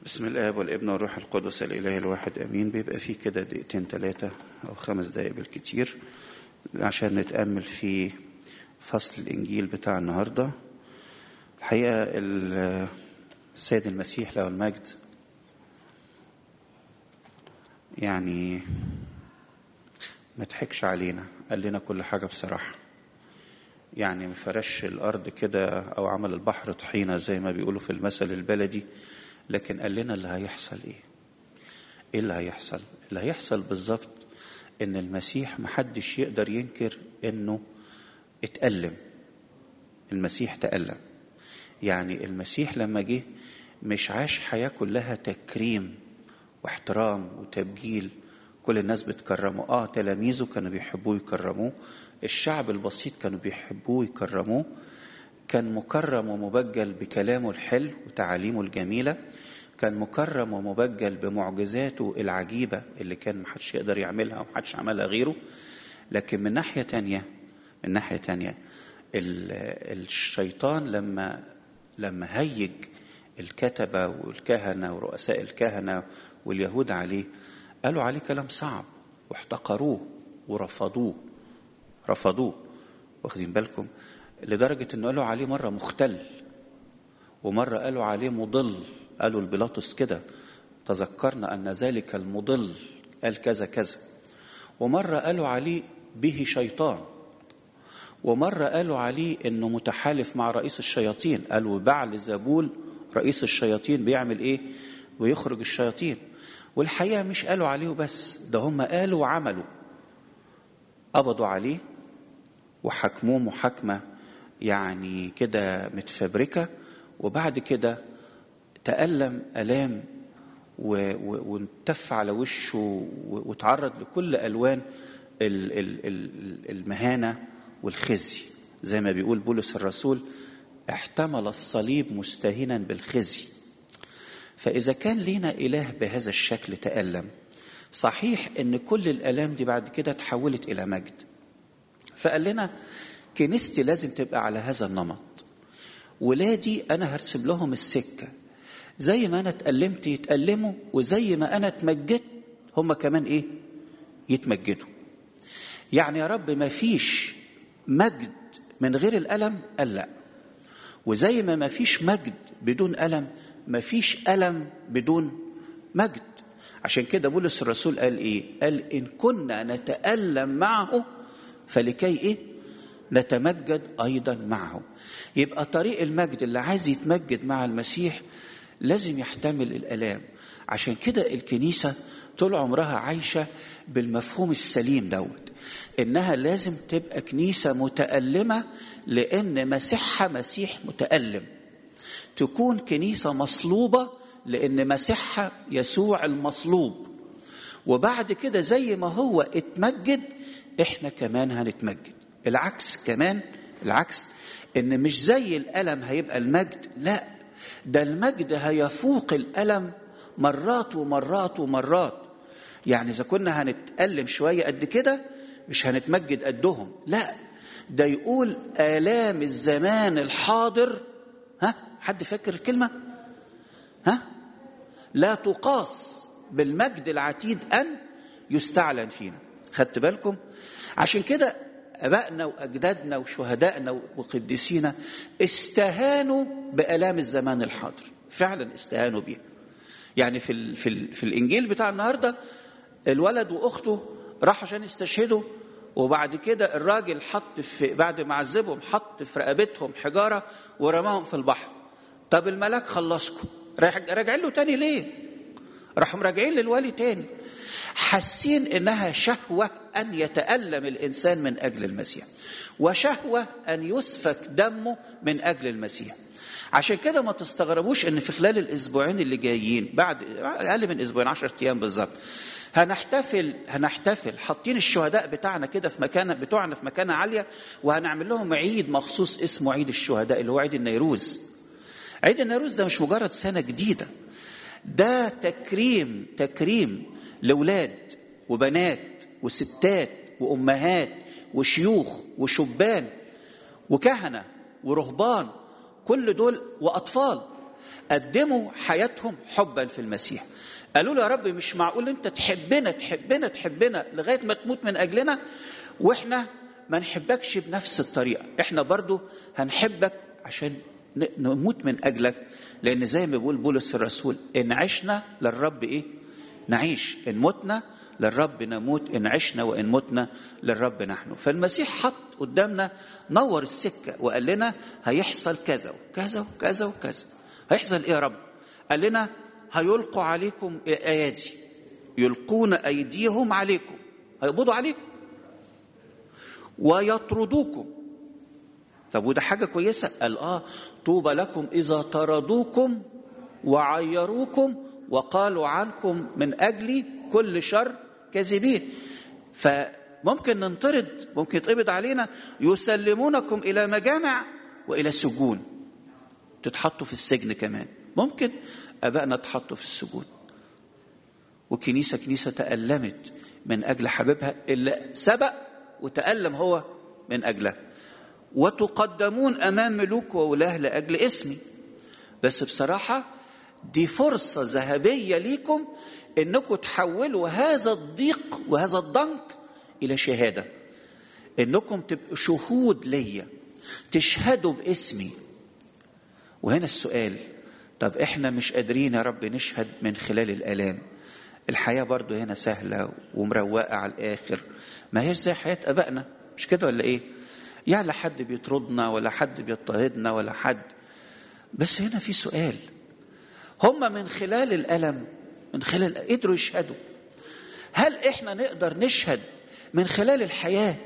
بسم الاب والابن والروح القدس الاله الواحد امين بيبقى فيه كده دقيقتين ثلاثه او خمس دقائق بالكتير عشان نتامل في فصل الانجيل بتاع النهارده الحقيقه السيد المسيح له المجد يعني ما تحكش علينا قال لنا كل حاجه بصراحه يعني ما فرش الارض كده او عمل البحر طحينه زي ما بيقولوا في المثل البلدي لكن قال لنا اللي هيحصل ايه ايه اللي هيحصل اللي هيحصل بالظبط ان المسيح محدش يقدر ينكر انه اتألم المسيح تألم يعني المسيح لما جه مش عاش حياة كلها تكريم واحترام وتبجيل كل الناس بتكرمه اه تلاميذه كانوا بيحبوه يكرموه الشعب البسيط كانوا بيحبوه يكرموه كان مكرم ومبجل بكلامه الحلو وتعاليمه الجميلة كان مكرم ومبجل بمعجزاته العجيبة اللي كان محدش يقدر يعملها ومحدش عملها غيره لكن من ناحية تانية من ناحية تانية الشيطان لما لما هيج الكتبة والكهنة ورؤساء الكهنة واليهود عليه قالوا عليه كلام صعب واحتقروه ورفضوه رفضوه واخدين بالكم لدرجة انه قالوا عليه مرة مختل ومرة قالوا عليه مضل قالوا البيلاطس كده تذكرنا أن ذلك المضل قال كذا كذا ومرة قالوا عليه به شيطان ومرة قالوا عليه انه متحالف مع رئيس الشياطين قالوا بعل زبول رئيس الشياطين بيعمل ايه ويخرج الشياطين والحقيقة مش قالوا عليه بس ده هم قالوا وعملوا قبضوا عليه وحكموه محاكمة يعني كده متفبركة وبعد كده تألم ألام وانتف على وشه وتعرض لكل ألوان المهانة والخزي زي ما بيقول بولس الرسول احتمل الصليب مستهينا بالخزي فإذا كان لينا إله بهذا الشكل تألم صحيح ان كل الآلام دي بعد كده تحولت إلى مجد فقال لنا كنيستي لازم تبقى على هذا النمط ولادي انا هرسم لهم السكه زي ما انا اتألمت يتألموا وزي ما انا اتمجدت هم كمان ايه يتمجدوا يعني يا رب ما فيش مجد من غير الألم قال لا وزي ما ما فيش مجد بدون ألم ما فيش ألم بدون مجد عشان كده بولس الرسول قال ايه قال ان كنا نتألم معه فلكي ايه نتمجد ايضا معه يبقى طريق المجد اللي عايز يتمجد مع المسيح لازم يحتمل الالام عشان كده الكنيسه طول عمرها عايشه بالمفهوم السليم دوت انها لازم تبقى كنيسه متالمه لان مسيحها مسيح متالم تكون كنيسه مصلوبه لان مسيحها يسوع المصلوب وبعد كده زي ما هو اتمجد احنا كمان هنتمجد العكس كمان العكس ان مش زي الالم هيبقى المجد لا ده المجد هيفوق الالم مرات ومرات ومرات يعني اذا كنا هنتالم شويه قد كده مش هنتمجد قدهم لا ده يقول الام الزمان الحاضر ها حد فاكر الكلمه ها لا تقاس بالمجد العتيد ان يستعلن فينا خدت بالكم عشان كده ابائنا واجدادنا وشهدائنا وقديسينا استهانوا بالام الزمان الحاضر فعلا استهانوا بيها يعني في ال في, ال في الانجيل بتاع النهارده الولد واخته راحوا عشان يستشهدوا وبعد كده الراجل حط في بعد ما عذبهم حط في رقبتهم حجاره ورماهم في البحر طب الملاك خلصكم راجعين له تاني ليه راحوا راجعين للولي تاني حاسين انها شهوه ان يتالم الانسان من اجل المسيح وشهوه ان يسفك دمه من اجل المسيح عشان كده ما تستغربوش ان في خلال الاسبوعين اللي جايين بعد اقل من اسبوعين 10 ايام بالظبط هنحتفل هنحتفل حاطين الشهداء بتاعنا كده في مكانه بتوعنا في مكانه عاليه وهنعمل لهم عيد مخصوص اسمه عيد الشهداء اللي هو عيد النيروز عيد النيروز ده مش مجرد سنه جديده ده تكريم تكريم لولاد وبنات وستات وامهات وشيوخ وشبان وكهنه ورهبان كل دول واطفال قدموا حياتهم حبا في المسيح قالوا له يا رب مش معقول انت تحبنا تحبنا تحبنا لغايه ما تموت من اجلنا واحنا ما نحبكش بنفس الطريقه احنا برضو هنحبك عشان نموت من اجلك لان زي ما بيقول بولس الرسول ان عشنا للرب ايه نعيش ان متنا للرب نموت ان عشنا وان متنا للرب نحن فالمسيح حط قدامنا نور السكه وقال لنا هيحصل كذا وكذا وكذا وكذا هيحصل ايه يا رب قال لنا هيلقوا عليكم ايادي يلقون ايديهم عليكم هيقبضوا عليكم ويطردوكم طب وده حاجه كويسه قال اه طوبى لكم اذا طردوكم وعيروكم وقالوا عنكم من اجلي كل شر كاذبين فممكن ننطرد ممكن يتقبض علينا يسلمونكم الى مجامع والى سجون تتحطوا في السجن كمان ممكن ابائنا اتحطوا في السجون وكنيسه كنيسه تالمت من اجل حبيبها اللي سبق وتالم هو من اجلها وتقدمون امام ملوك وولاه لاجل اسمي بس بصراحه دي فرصه ذهبيه ليكم انكم تحولوا هذا الضيق وهذا الضنك الى شهاده انكم تبقوا شهود ليا تشهدوا باسمي وهنا السؤال طب احنا مش قادرين يا رب نشهد من خلال الالام الحياه برضو هنا سهله ومروقه على الاخر ما هيش زي حياه ابائنا مش كده ولا ايه يعني لا حد بيطردنا ولا حد بيضطهدنا ولا حد بس هنا في سؤال هم من خلال الالم من خلال قدروا يشهدوا هل احنا نقدر نشهد من خلال الحياه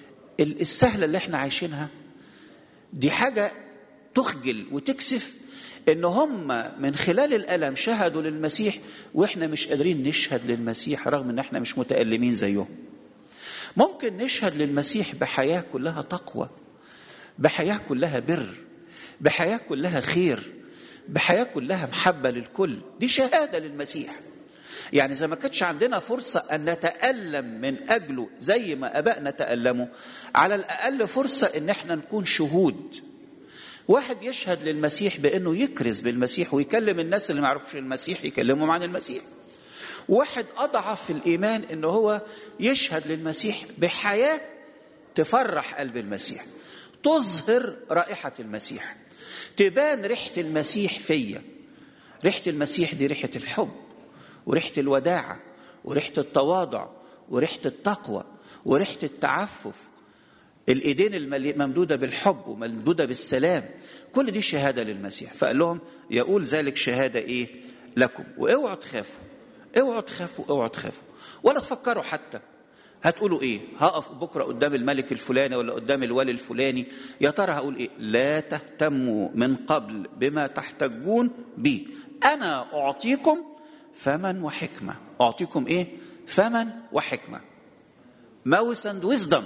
السهله اللي احنا عايشينها دي حاجه تخجل وتكسف ان هم من خلال الالم شهدوا للمسيح واحنا مش قادرين نشهد للمسيح رغم ان احنا مش متالمين زيهم ممكن نشهد للمسيح بحياه كلها تقوى بحياه كلها بر بحياه كلها خير بحياه كلها محبه للكل دي شهاده للمسيح يعني اذا ما كانتش عندنا فرصه ان نتالم من اجله زي ما ابائنا تالموا على الاقل فرصه ان احنا نكون شهود واحد يشهد للمسيح بانه يكرز بالمسيح ويكلم الناس اللي ما يعرفوش المسيح يكلمهم عن المسيح واحد اضعف في الايمان انه هو يشهد للمسيح بحياه تفرح قلب المسيح تظهر رائحه المسيح تبان ريحه المسيح فيا ريحه المسيح دي ريحه الحب وريحه الوداعه وريحه التواضع وريحه التقوى وريحه التعفف الايدين الممدوده بالحب وممدوده بالسلام كل دي شهاده للمسيح فقال لهم يقول ذلك شهاده ايه لكم واوعوا تخافوا اوعوا تخافوا اوعوا تخافوا ولا تفكروا حتى هتقولوا ايه هقف بكره قدام الملك الفلاني ولا قدام الولي الفلاني يا ترى هقول ايه لا تهتموا من قبل بما تحتجون به انا اعطيكم فمن وحكمه اعطيكم ايه فمن وحكمه mouse and wisdom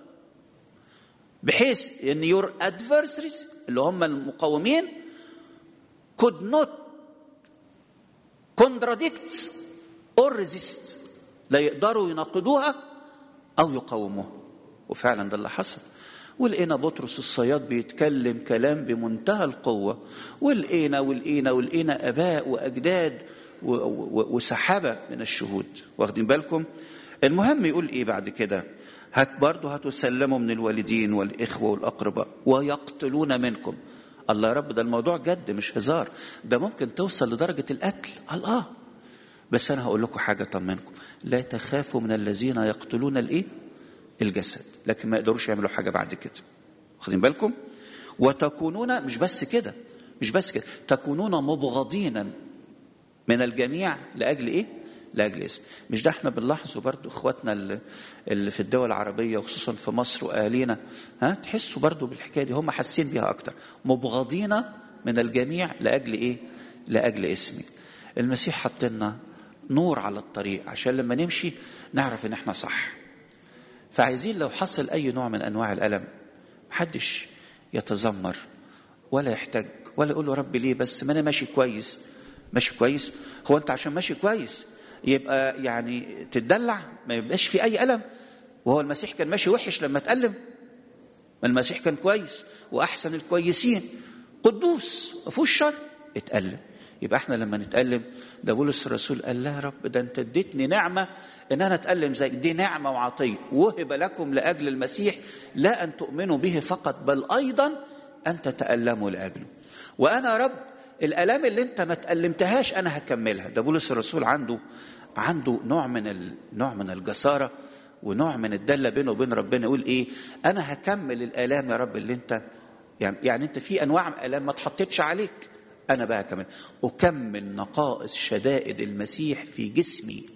بحيث ان your adversaries اللي هم المقاومين could not contradict or resist لا يقدروا يناقضوها او يقاوموها وفعلا ده اللي حصل ولقينا بطرس الصياد بيتكلم كلام بمنتهى القوه ولقينا ولقينا ولقينا اباء واجداد وسحابه من الشهود واخدين بالكم المهم يقول ايه بعد كده هت برضه هتسلموا من الوالدين والإخوة والأقرباء ويقتلون منكم الله يا رب ده الموضوع جد مش هزار ده ممكن توصل لدرجة القتل الله بس أنا هقول لكم حاجة طمنكم لا تخافوا من الذين يقتلون الإيه الجسد لكن ما يقدروش يعملوا حاجة بعد كده واخدين بالكم وتكونون مش بس كده مش بس كده تكونون مبغضين من الجميع لأجل إيه لاجل اسم مش ده احنا بنلاحظه برضو اخواتنا اللي في الدول العربيه وخصوصا في مصر واهالينا ها تحسوا برضو بالحكايه دي هم حاسين بيها اكتر مبغضين من الجميع لاجل ايه لاجل اسمي المسيح حط لنا نور على الطريق عشان لما نمشي نعرف ان احنا صح فعايزين لو حصل اي نوع من انواع الالم محدش يتذمر ولا يحتاج ولا يقول له رب ليه بس ما انا ماشي كويس ماشي كويس هو انت عشان ماشي كويس يبقى يعني تتدلع ما يبقاش في اي الم وهو المسيح كان ماشي وحش لما اتألم ما المسيح كان كويس واحسن الكويسين قدوس ما فيهوش شر اتألم يبقى احنا لما نتألم ده بولس الرسول قال لا يا رب ده انت اديتني نعمة ان انا اتألم زيك دي نعمة وعطية وهب لكم لأجل المسيح لا أن تؤمنوا به فقط بل أيضا أن تتألموا لأجله وأنا يا رب الآلام اللي انت ما تألمتهاش أنا هكملها ده بولس الرسول عنده عنده نوع من ال... نوع من الجسارة ونوع من الدلة بينه وبين ربنا يقول ايه انا هكمل الآلام يا رب اللي انت يعني, يعني انت في انواع آلام ما اتحطتش عليك انا بقى كمان اكمل نقائص شدائد المسيح في جسمي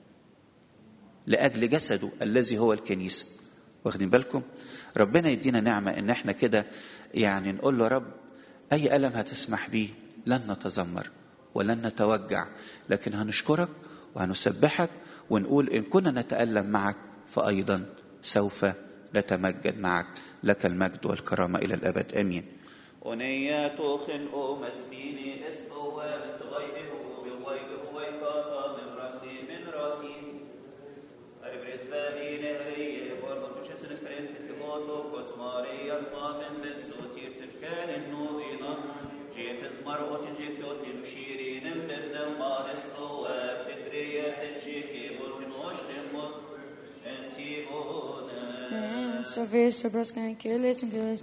لاجل جسده الذي هو الكنيسه واخدين بالكم ربنا يدينا نعمه ان احنا كده يعني نقول له رب اي الم هتسمح بيه لن نتذمر ولن نتوجع لكن هنشكرك وهنسبحك ونقول ان كنا نتالم معك فايضا سوف نتمجد معك لك المجد والكرامه الى الابد امين ونيات خنق مسميني اسقوا تغيره بويله ويقاطع من راسي من راسي أبرز بالي نهري وربط جسن فرنت في غوتو كسماري يسمع من بن سوتي تفكان النوغينا جيف اسمر وتجيف يوتي مشيرين مبدا ما اسقوا تدري يسجيكي بلتنوش تموس انتي بونا Sofia, Sobrascan, Kilis, and Kilis,